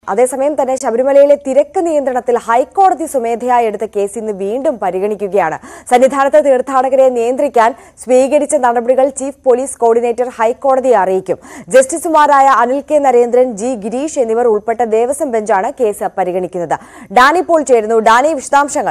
അതേസമയം തന്നെ ശബരിമലയിലെ തിരക്ക് നിയന്ത്രണത്തിൽ ഹൈക്കോടതി സ്വമേധയായി എടുത്ത കേസ് ഇന്ന് വീണ്ടും പരിഗണിക്കുകയാണ് സന്നിധാനത്ത് തീർത്ഥാടകരെ നിയന്ത്രിക്കാൻ സ്വീകരിച്ച നടപടികൾ ചീഫ് പോലീസ് കോർഡിനേറ്റർ ഹൈക്കോടതിയെ അറിയിക്കും ജസ്റ്റിസുമാരായ അനിൽ കെ നരേന്ദ്രൻ ജി ഗിരീഷ് എന്നിവർ ഉൾപ്പെട്ട ദേവസ്വം ബെഞ്ചാണ് കേസ് പരിഗണിക്കുന്നത് ഡാനി പോൾ ചേരുന്നു ഡാനി വിശദാംശങ്ങൾ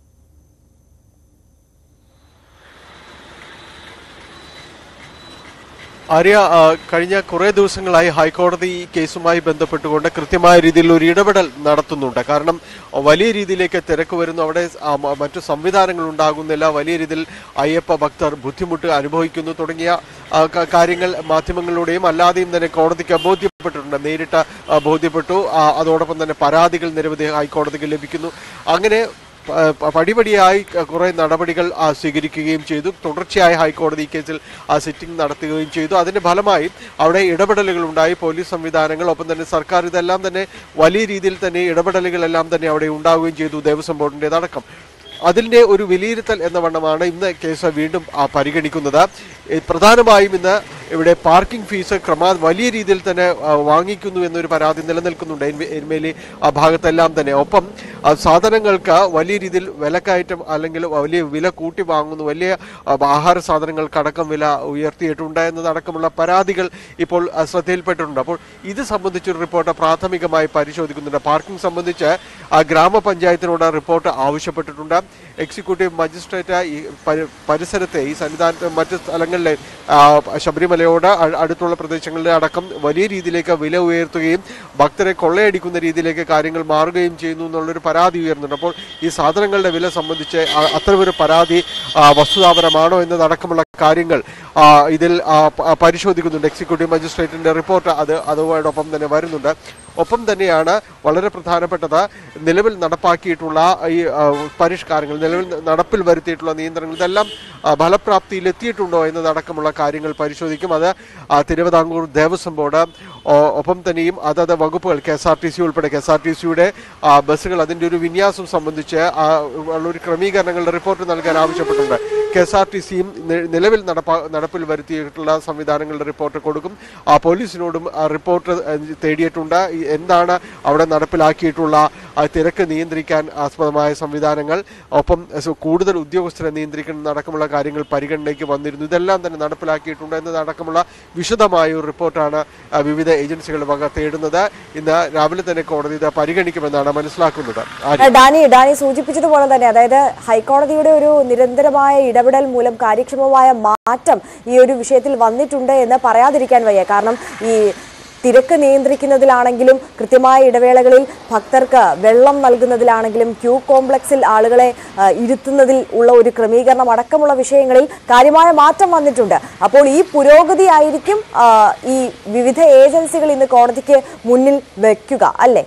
ആര്യ ആ, കഴിഞ്ഞ കുറേ ദിവസങ്ങളായി ഹൈക്കോടതി ഈ കേസുമായി ബന്ധപ്പെട്ടുകൊണ്ട് കൃത്യമായ രീതിയിൽ ഒരു ഇടപെടൽ നടത്തുന്നുണ്ട് കാരണം വലിയ രീതിയിലേക്ക് തിരക്ക് വരുന്നു അവിടെ ആ, മ- മറ്റു സംവിധാനങ്ങൾ ഉണ്ടാകുന്നില്ല വലിയ രീതിയിൽ അയ്യപ്പ ഭക്തർ ബുദ്ധിമുട്ട് അനുഭവിക്കുന്നു തുടങ്ങിയ ആ, ക- കാര്യങ്ങൾ മാധ്യമങ്ങളിലൂടെയും അല്ലാതെയും തന്നെ കോടതിക്ക് ബോധ്യപ്പെട്ടിട്ടുണ്ട് നേരിട്ട് ആ, ബോധ്യപ്പെട്ടു ആ, അതോടൊപ്പം തന്നെ പരാതികൾ നിരവധി ഹൈക്കോടതിക്ക് ലഭിക്കുന്നു അങ്ങനെ പ- പ- പടിപടിയായി ക- കുറെ നടപടികൾ ആ, സ്വീകരിക്കുകയും ചെയ്തു തുടർച്ചയായി ഹൈക്കോടതി ഈ കേസിൽ ആ സിറ്റിംഗ് നടത്തുകയും ചെയ്തു അതിന്റെ ഫലമായി അവിടെ ഇടപെടലുകൾ ഉണ്ടായി പോലീസ് സംവിധാനങ്ങൾ ഒപ്പം തന്നെ സർക്കാർ ഇതെല്ലാം തന്നെ വലിയ രീതിയിൽ തന്നെ ഇടപെടലുകളെല്ലാം തന്നെ അവിടെ ഉണ്ടാവുകയും ചെയ്തു ദേവസ്വം ബോർഡിൻ്റെതടക്കം അതിന്റെ ഒരു വിലയിരുത്തൽ എന്ന വണ്ണമാണ് ഇന്ന് കേസ് വീണ്ടും ആ, പരിഗണിക്കുന്നത് ഏ, പ്രധാനമായും ഇന്ന് ഇവിടെ പാർക്കിംഗ് ഫീസ് ക്രമാ വലിയ രീതിയിൽ തന്നെ ആ, വാങ്ങിക്കുന്നു എന്നൊരു പരാതി നിലനിൽക്കുന്നുണ്ട് എരുമേ- എരുമേലി ആ ഭാഗത്തെല്ലാം തന്നെ ഒപ്പം ആ, സാധനങ്ങൾക്ക് വലിയ രീതിയിൽ വിലക്കയറ്റം അല്ലെങ്കിൽ വലിയ വില കൂട്ടി വാങ്ങുന്നു വലിയ ആ, ആഹാര സാധനങ്ങൾക്കടക്കം വില ഉയർത്തിയിട്ടുണ്ട് എന്നതടക്കമുള്ള പരാതികൾ ഇപ്പോൾ ആ, ശ്രദ്ധയിൽപ്പെട്ടിട്ടുണ്ട് അപ്പോൾ ഇത് സംബന്ധിച്ചൊരു റിപ്പോർട്ട് പ്രാഥമികമായി പരിശോധിക്കുന്നുണ്ട് പാർക്കിംഗ് സംബന്ധിച്ച് ആ ഗ്രാമപഞ്ചായത്തിനോട് റിപ്പോർട്ട് ആവശ്യപ്പെട്ടിട്ടുണ്ട് എക്സിക്യൂട്ടീവ് മജിസ്ട്രേറ്റ് ഈ പരി- പരിസരത്തെ ഈ സന്നിധാനത്ത് മറ്റ് സ്ഥലങ്ങളിലെ ആ, ശബരിമലയോട് അ- അടുത്തുള്ള പ്രദേശങ്ങളിലെ അടക്കം വലിയ രീതിയിലേക്ക് വില ഉയർത്തുകയും ഭക്തരെ കൊള്ളയടിക്കുന്ന രീതിയിലേക്ക് കാര്യങ്ങൾ മാറുകയും ചെയ്യുന്നു എന്നുള്ളൊരു പരാതി ഉയർന്നുണ്ട് അപ്പോൾ ഈ സാധനങ്ങളുടെ വില സംബന്ധിച്ച് അ- അത്തരമൊരു പരാതി ആ, വസ്തുതാപരമാണോ എന്നതടക്കമുള്ള കാര്യങ്ങൾ ആ, ഇതിൽ ആ, പ- ആ, പരിശോധിക്കുന്നുണ്ട് എക്സിക്യൂട്ടീവ് മജിസ്ട്രേറ്റിന്റെ റിപ്പോർട്ട് അത് അതോടൊപ്പം തന്നെ വരുന്നുണ്ട് ഒപ്പം തന്നെയാണ് വളരെ പ്രധാനപ്പെട്ടത് നിലവിൽ നടപ്പാക്കിയിട്ടുള്ള ഈ ആ, പരിഷ്കാരങ്ങൾ നിലവിൽ നടപ്പിൽ വരുത്തിയിട്ടുള്ള നിയന്ത്രണങ്ങൾ ഇതെല്ലാം ആ, ഫലപ്രാപ്തിയിൽ എത്തിയിട്ടുണ്ടോ എന്നതടക്കമുള്ള കാര്യങ്ങൾ പരിശോധിക്കും അത് ആ, തിരുവിതാംകൂർ ദേവസ്വം ബോർഡ് ഒ- ഒപ്പം തന്നെയും അതത് വകുപ്പുകൾ K S R T C ഉൾപ്പെടെ കെ എസ് ആർ ടി സിയുടെ ബസ്സുകൾ അതിൻ്റെ ഒരു വിന്യാസം സംബന്ധിച്ച് ആ, ഉള്ള ഒരു ക്രമീകരണങ്ങളുടെ റിപ്പോർട്ട് നൽകാൻ ആവശ്യപ്പെട്ടിട്ടുണ്ട് കെ എസ് ആർ ടി സിയും നിലവിൽ നടപ്പാ നടപ്പിൽ വരുത്തിയിട്ടുള്ള സംവിധാനങ്ങളുടെ റിപ്പോർട്ട് കൊടുക്കും ആ പോലീസിനോടും ആ റിപ്പോർട്ട് ഏഹ്, തേടിയിട്ടുണ്ട് ഈ എന്താണ് അവിടെ നടപ്പിലാക്കിയിട്ടുള്ള ആ തിരക്ക് നിയന്ത്രിക്കാൻ ആസ്പദമായ സംവിധാനങ്ങൾ ഒപ്പം സ- കൂടുതൽ ഉദ്യോഗസ്ഥരെ നിയന്ത്രിക്കുന്ന അടക്കമുള്ള കാര്യങ്ങൾ പരിഗണനയ്ക്ക് വന്നിരുന്നു ഇതെല്ലാം തന്നെ നടപ്പിലാക്കിയിട്ടുണ്ട് എന്നതടക്കമുള്ള വിശദമായ ഒരു റിപ്പോർട്ടാണ് ആ, വിവിധ ഏജൻസികൾ വക തേടുന്നത് ഇന്ന് രാവിലെ തന്നെ കോടതി ഇത് പരിഗണിക്കുമെന്നാണ് മനസ്സിലാക്കുന്നത് ആര്യ ഡാനി ഡാനി സൂചിപ്പിച്ചതുപോലെ തന്നെ അതായത് ഹൈക്കോടതിയുടെ ഒരു നിരന്തരമായ ഇടപെടൽ മൂലം കാര്യക്ഷമമായ മാറ്റം ഈ ഒരു വിഷയത്തിൽ വന്നിട്ടുണ്ട് എന്ന് പറയാതിരിക്കാൻ വയ്യ കാരണം ഈ തിരക്ക് നിയന്ത്രിക്കുന്നതിലാണെങ്കിലും കൃത്യമായ ഇടവേളകളിൽ ഭക്തർക്ക് വെള്ളം നൽകുന്നതിലാണെങ്കിലും ക്യൂ കോംപ്ലക്സിൽ ആളുകളെ ആ, ഇരുത്തുന്നതിൽ ഉള്ള ഒരു ക്രമീകരണം അടക്കമുള്ള വിഷയങ്ങളിൽ കാര്യമായ മാറ്റം വന്നിട്ടുണ്ട് അപ്പോൾ ഈ പുരോഗതി ആയിരിക്കും ആ, ഈ വിവിധ ഏജൻസികൾ ഇന്ന് കോടതിക്ക് മുന്നിൽ വെക്കുക അല്ലേ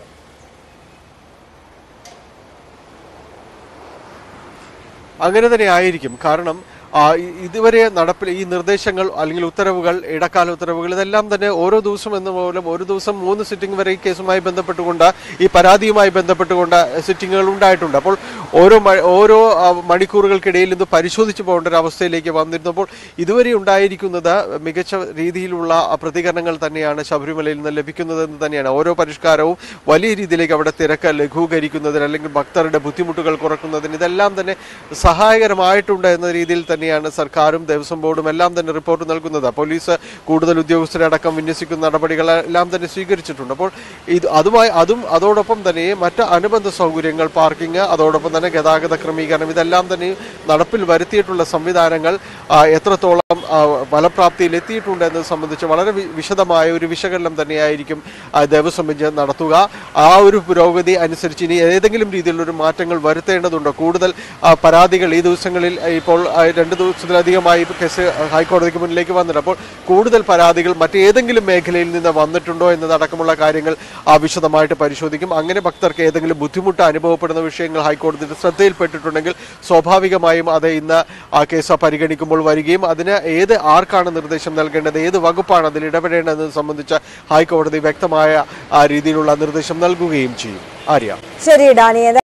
അങ്ങനെ തന്നെ ആയിരിക്കും കാരണം ആ, ഇ- ഇതുവരെ നടപ്പിൽ ഈ നിർദ്ദേശങ്ങൾ അല്ലെങ്കിൽ ഉത്തരവുകൾ ഇടക്കാല ഉത്തരവുകൾ ഇതെല്ലാം തന്നെ ഓരോ ദിവസം എന്ന മൂലം ഒരു ദിവസം മൂന്ന് സിറ്റിംഗ് വരെ ഈ കേസുമായി ബന്ധപ്പെട്ടുകൊണ്ട് ഈ പരാതിയുമായി ബന്ധപ്പെട്ടുകൊണ്ട് സിറ്റിങ്ങുകൾ ഉണ്ടായിട്ടുണ്ട് അപ്പോൾ ഓരോ മ- ഓരോ ആ, മണിക്കൂറുകൾക്കിടയിൽ ഇത് പരിശോധിച്ച് പോകേണ്ട ഒരു അവസ്ഥയിലേക്ക് വന്നിരുന്നപ്പോൾ ഇതുവരെ ഉണ്ടായിരിക്കുന്നത് മികച്ച രീതിയിലുള്ള ആ പ്രതികരണങ്ങൾ തന്നെയാണ് ശബരിമലയിൽ നിന്ന് ലഭിക്കുന്നതെന്ന് തന്നെയാണ് ഓരോ പരിഷ്കാരവും വലിയ രീതിയിലേക്ക് അവിടെ തിരക്ക് ലഘൂകരിക്കുന്നതിന് അല്ലെങ്കിൽ ഭക്തരുടെ ബുദ്ധിമുട്ടുകൾ കുറക്കുന്നതിന് ഇതെല്ലാം തന്നെ സഹായകരമായിട്ടുണ്ട് എന്ന രീതിയിൽ തന്നെയാണ് സർക്കാരും ദേവസ്വം ബോർഡും എല്ലാം തന്നെ റിപ്പോർട്ട് നൽകുന്നത് പോലീസ് കൂടുതൽ ഉദ്യോഗസ്ഥരെ അടക്കം വിന്യസിക്കുന്ന നടപടികൾ എല്ലാം തന്നെ സ്വീകരിച്ചിട്ടുണ്ട് അപ്പോൾ ഇത് അതുമായി അതും അതോടൊപ്പം തന്നെ മറ്റ് അനുബന്ധ സൗകര്യങ്ങൾ പാർക്കിംഗ് അതോടൊപ്പം തന്നെ ഗതാഗത ക്രമീകരണം ഇതെല്ലാം തന്നെ നടപ്പിൽ വരുത്തിയിട്ടുള്ള സംവിധാനങ്ങൾ ആ, എത്രത്തോളം ആ, ഫലപ്രാപ്തിയിൽ എത്തിയിട്ടുണ്ട് എന്നത് സംബന്ധിച്ച് വളരെ വി- വിശദമായ ഒരു വിശകലനം തന്നെയായിരിക്കും ആ, ദേവസ്വം ബെഞ്ച് നടത്തുക ആ ഒരു പുരോഗതി അനുസരിച്ച് ഇനി ഏതെങ്കിലും രീതിയിലുള്ള ഒരു മാറ്റങ്ങൾ വരുത്തേണ്ടതുണ്ടോ കൂടുതൽ ആ, പരാതികൾ ഈ ദിവസങ്ങളിൽ ആ, ഇപ്പോൾ ആ, രണ്ട് ദിവസത്തിലധികമായി ഇപ്പോൾ കേസ് ഹൈക്കോടതിക്ക് മുന്നിലേക്ക് വന്നിട്ടുണ്ട് അപ്പോൾ കൂടുതൽ പരാതികൾ മറ്റേതെങ്കിലും മേഖലയിൽ നിന്ന് വന്നിട്ടുണ്ടോ എന്നതടക്കമുള്ള കാര്യങ്ങൾ ആ, വിശദമായിട്ട് പരിശോധിക്കും അങ്ങനെ ഭക്തർക്ക് ഏതെങ്കിലും ബുദ്ധിമുട്ട് അനുഭവപ്പെടുന്ന വിഷയങ്ങൾ ഹൈക്കോടതിയുടെ ശ്രദ്ധയിൽപ്പെട്ടിട്ടുണ്ടെങ്കിൽ സ്വാഭാവികമായും അത് ഇന്ന് ആ കേസ് പരിഗണിക്കുമ്പോൾ വരികയും അതിന് ഏത് ആർക്കാണ് നിർദ്ദേശം നൽകേണ്ടത് ഏത് വകുപ്പാണ് അതിൽ ഇടപെടേണ്ടതെന്ന് സംബന്ധിച്ച് ഹൈക്കോടതി വ്യക്തമായ ആ രീതിയിലുള്ള നിർദ്ദേശം നൽകുകയും ചെയ്യും ആര്യ ശരി ഡാനി